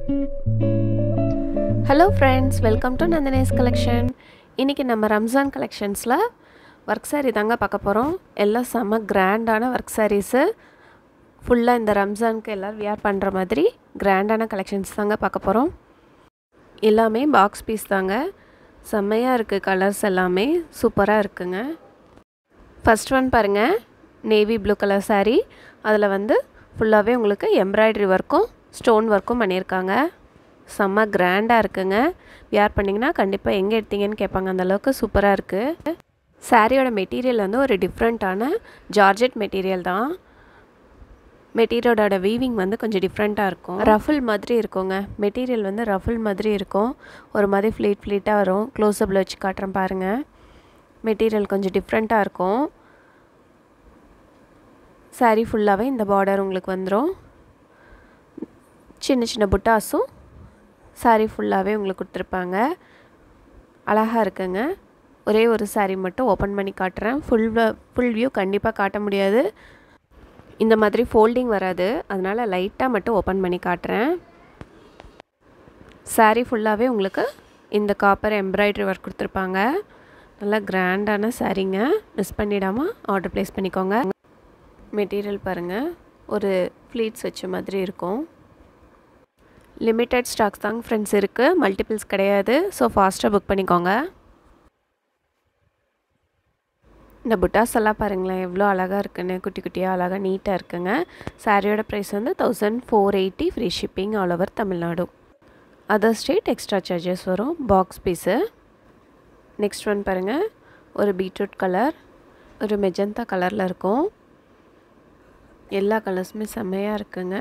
hello friends welcome to Nandhana's collection இன்றைக்கி நம்ம Ramzan கலெக்ஷன்ஸில் work saree தாங்க பார்க்க போகிறோம் எல்லாம் செம்ம கிராண்டான ஒர்க் சாரீஸு ஃபுல்லாக இந்த ரம்ஜானுக்கு எல்லோரும் வியர் பண்ணுற மாதிரி கிராண்டான கலெக்ஷன்ஸ் தாங்க பார்க்க போகிறோம் எல்லாமே பாக்ஸ் பீஸ் தாங்க செம்மையாக இருக்குது கலர்ஸ் எல்லாமே சூப்பராக இருக்குங்க ஃபஸ்ட் ஒன் பாருங்கள் நேவி ப்ளூ கலர் saree அதில் வந்து ஃபுல்லாகவே உங்களுக்கு எம்ப்ராய்டரி ஒர்க்கும் ஸ்டோன் ஒர்க்கும் பண்ணியிருக்காங்க செம்ம கிராண்டாக இருக்குங்க வியர் பண்ணிங்கன்னா கண்டிப்பாக எங்கே எடுத்தீங்கன்னு கேட்பாங்க அந்தளவுக்கு சூப்பராக இருக்குது சாரியோட மெட்டீரியல் வந்து ஒரு டிஃப்ரெண்ட்டான ஜார்ஜெட் மெட்டீரியல் தான் மெட்டீரியலோட வீவிங் வந்து கொஞ்சம் டிஃப்ரெண்ட்டாக இருக்கும் ரஃபிள் மாதிரி இருக்குங்க மெட்டீரியல் வந்து ரஃபிள் மாதிரி இருக்கும் ஒரு மாதிரி ஃப்ளீட் ஃப்ளீட்டாக வரும் க்ளோஸ்அப்பில் வச்சு காட்டுறேன் பாருங்கள் மெட்டீரியல் கொஞ்சம் டிஃப்ரெண்ட்டாக இருக்கும் சாரீ ஃபுல்லாகவே இந்த பார்டர் உங்களுக்கு வந்துடும் சின்ன சின்ன புட்டாஸும் சாரீ ஃபுல்லாகவே உங்களுக்கு கொடுத்துருப்பாங்க அழகாக இருக்குங்க ஒரே ஒரு சாரீ மட்டும் ஓப்பன் பண்ணி காட்டுறேன் ஃபுல் ஃபுல் வியூ கண்டிப்பாக காட்ட முடியாது இந்த மாதிரி ஃபோல்டிங் வராது அதனால் லைட்டாக மட்டும் ஓப்பன் பண்ணி காட்டுறேன் சாரீ ஃபுல்லாகவே உங்களுக்கு இந்த காப்பர் எம்ப்ராய்டரி ஒர்க் கொடுத்துருப்பாங்க நல்லா கிராண்டான சாரீங்க மிஸ் பண்ணிடாமல் ஆர்டர் ப்ளேஸ் பண்ணிக்கோங்க மெட்டீரியல் பாருங்கள் ஒரு ஃப்ளீட்ஸ் வச்ச மாதிரி இருக்கும் லிமிட்டட் ஸ்டாக்ஸ் தாங்க ஃப்ரெண்ட்ஸ் இருக்குது மல்டிபிள்ஸ் கிடையாது ஸோ ஃபாஸ்ட்டாக புக் பண்ணிக்கோங்க இந்த புட்டாஸ் எல்லாம் பாருங்களேன் எவ்வளோ அழகாக இருக்குன்னு குட்டி குட்டியாக அழகாக நீட்டாக இருக்குங்க சாரியோட ப்ரைஸ் வந்து thousand four eighty free shipping all over Tamil Nadu other state extra charges வரும் பாக்ஸ் பீஸு நெக்ஸ்ட் ஒன் பாருங்கள் ஒரு பீட்ரூட் கலர் ஒரு மெஜந்தா கலரில் இருக்கும் எல்லா கலர்ஸுமே செம்மையாக இருக்குங்க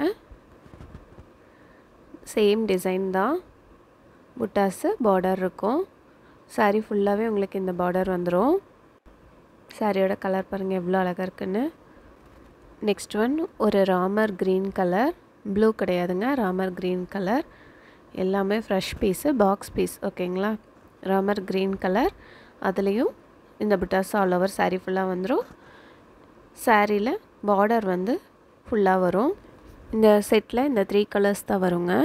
சேம் டிசைன் தான் புட்டாஸு பார்டர் இருக்கும் சாரீ ஃபுல்லாகவே உங்களுக்கு இந்த பார்டர் வந்துடும் சாரியோட கலர் பாருங்கள் எவ்வளோ அழகாக இருக்குன்னு நெக்ஸ்ட் ஒன் ஒரு ராமர் க்ரீன் கலர் ப்ளூ கிடையாதுங்க ராமர் க்ரீன் கலர் எல்லாமே ஃப்ரெஷ் பீஸு பாக்ஸ் பீஸ் ஓகேங்களா ராமர் க்ரீன் கலர் அதுலேயும் இந்த புட்டாஸ் ஆல் ஓவர் சாரீ ஃபுல்லாக வந்துடும் சாரியில் பார்டர் வந்து ஃபுல்லாக வரும் இந்த செட்டில் இந்த த்ரீ கலர்ஸ் தான் வருங்க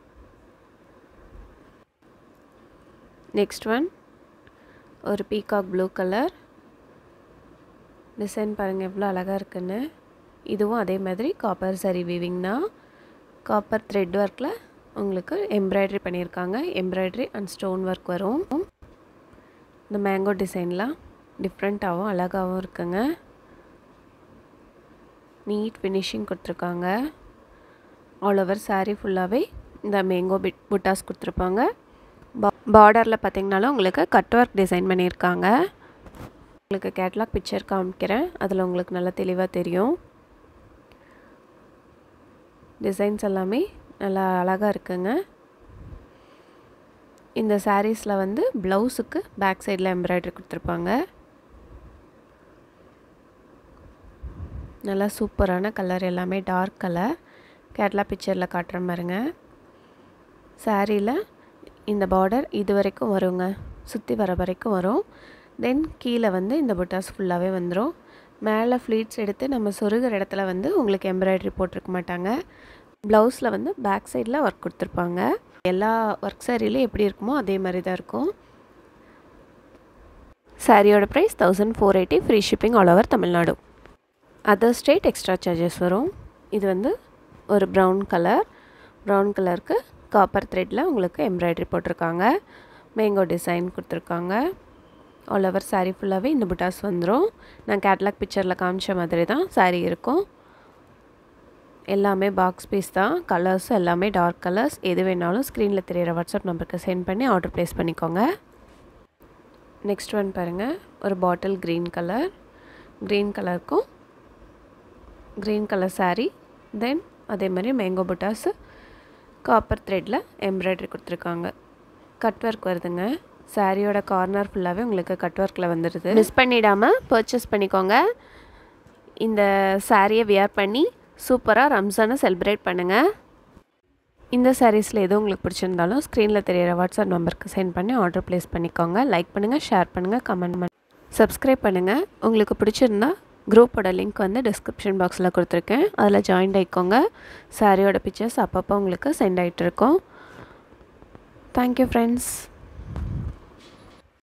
நெக்ஸ்ட் ஒன் ஒரு பீகாக் ப்ளூ கலர் டிசைன் பாருங்கள் எவ்வளோ அழகாக இருக்குன்னு இதுவும் அதே மாதிரி காப்பர் சரி வீவிங் தான் காப்பர் த்ரெட் ஒர்க்கில் உங்களுக்கு எம்ப்ராய்டரி பண்ணியிருக்காங்க எம்ப்ராய்டரி அண்ட் ஸ்டோன் ஒர்க் வரும் இந்த மேங்கோ டிசைன்லாம் டிஃப்ரெண்ட்டாகவும் அழகாகவும் இருக்குங்க நீட் ஃபினிஷிங் கொடுத்துருக்காங்க ஆல் ஓவர் சாரீ ஃபுல்லாகவே இந்த மேங்கோ பிட் புட்டாஸ் கொடுத்துருப்பாங்க பா பார்டரில் பார்த்திங்கனாலும் உங்களுக்கு கட் ஒர்க் டிசைன் பண்ணியிருக்காங்க உங்களுக்கு கேட்லாக் பிக்சர் காமிக்கிறேன் அதில் உங்களுக்கு நல்லா தெளிவாக தெரியும் டிசைன்ஸ் எல்லாமே நல்லா அழகாக இருக்குங்க இந்த சாரீஸில் வந்து ப்ளவுஸுக்கு பேக் சைடில் எம்ப்ராய்டரி கொடுத்துருப்பாங்க நல்லா சூப்பரான கலர் எல்லாமே டார்க் கலர் கேட்லா பிக்சரில் காட்டுற மாதிரிங்க சாரியில் இந்த பார்டர் இது வரைக்கும் வருங்க சுற்றி வர வரைக்கும் வரும் தென் கீழே வந்து இந்த புட்டாஸ் ஃபுல்லாகவே வந்துடும் மேலே ஃப்ளீட்ஸ் எடுத்து நம்ம சொருகிற இடத்துல வந்து உங்களுக்கு எம்ப்ராய்டரி போட்டிருக்க மாட்டாங்க ப்ளவுஸில் வந்து பேக் சைடில் ஒர்க் கொடுத்துருப்பாங்க எல்லா ஒர்க் சாரிலையும் எப்படி இருக்குமோ அதே மாதிரி தான் இருக்கும் சாரியோட price thousand four eighty free shipping all over Tamil Nadu other state extra charges வரும் இது வந்து ஒரு ப்ரௌன் கலர் ப்ரௌன் கலருக்கு காப்பர் த்ரெட்டில் உங்களுக்கு எம்ப்ராய்டரி போட்டிருக்காங்க மேங்கோ டிசைன் கொடுத்துருக்காங்க ஆல் ஓவர் சாரீ ஃபுல்லாகவே இந்த புட்டாஸ் வந்துடும் நான் கேட்லாக் பிக்சரில் காமிச்ச மாதிரி தான் சாரீ இருக்கும் எல்லாமே பாக்ஸ் பீஸ் தான் கலர்ஸ் எல்லாமே டார்க் கலர்ஸ் எது வேணாலும் ஸ்க்ரீனில் தெரியிற வாட்ஸ்அப் நம்பருக்கு சென்ட் பண்ணி ஆர்டர் ப்ளேஸ் பண்ணிக்கோங்க நெக்ஸ்ட் ஒன் பாருங்கள் ஒரு பாட்டில் க்ரீன் கலர் க்ரீன் கலருக்கும் க்ரீன் கலர் சாரீ தென் அதே மாதிரி மேங்கோ புட்டாஸு காப்பர் த்ரெட்டில் எம்ப்ராய்டரி கொடுத்துருக்காங்க கட் ஒர்க் வருதுங்க சாரியோட கார்னர் ஃபுல்லாகவே உங்களுக்கு கட் ஒர்க்கில் வந்துடுது மிஸ் பண்ணிடாமல் பர்ச்சேஸ் பண்ணிக்கோங்க இந்த சாரியை வியர் பண்ணி சூப்பராக ரம்ஜானை செலிப்ரேட் பண்ணுங்கள் இந்த சாரீஸில் எதுவும் உங்களுக்கு பிடிச்சிருந்தாலும் ஸ்க்ரீனில் தெரியிற வாட்ஸ்அப் நம்பருக்கு சென்ட் பண்ணி ஆர்டர் ப்ளேஸ் பண்ணிக்கோங்க லைக் பண்ணுங்கள் ஷேர் பண்ணுங்கள் கமெண்ட் பண்ணி சப்ஸ்கிரைப் பண்ணுங்கள் உங்களுக்கு பிடிச்சிருந்தா குரூப்போட லிங்க் வந்து டிஸ்கிரிப்ஷன் பாக்ஸில் கொடுத்துருக்கேன் அதில் ஜாயின் ஆகிக்கோங்க சாரியோட பிக்சர்ஸ் அப்பப்போ உங்களுக்கு சென்ட் ஆகிட்டு இருக்கோம் தேங்க்யூ ஃப்ரெண்ட்ஸ்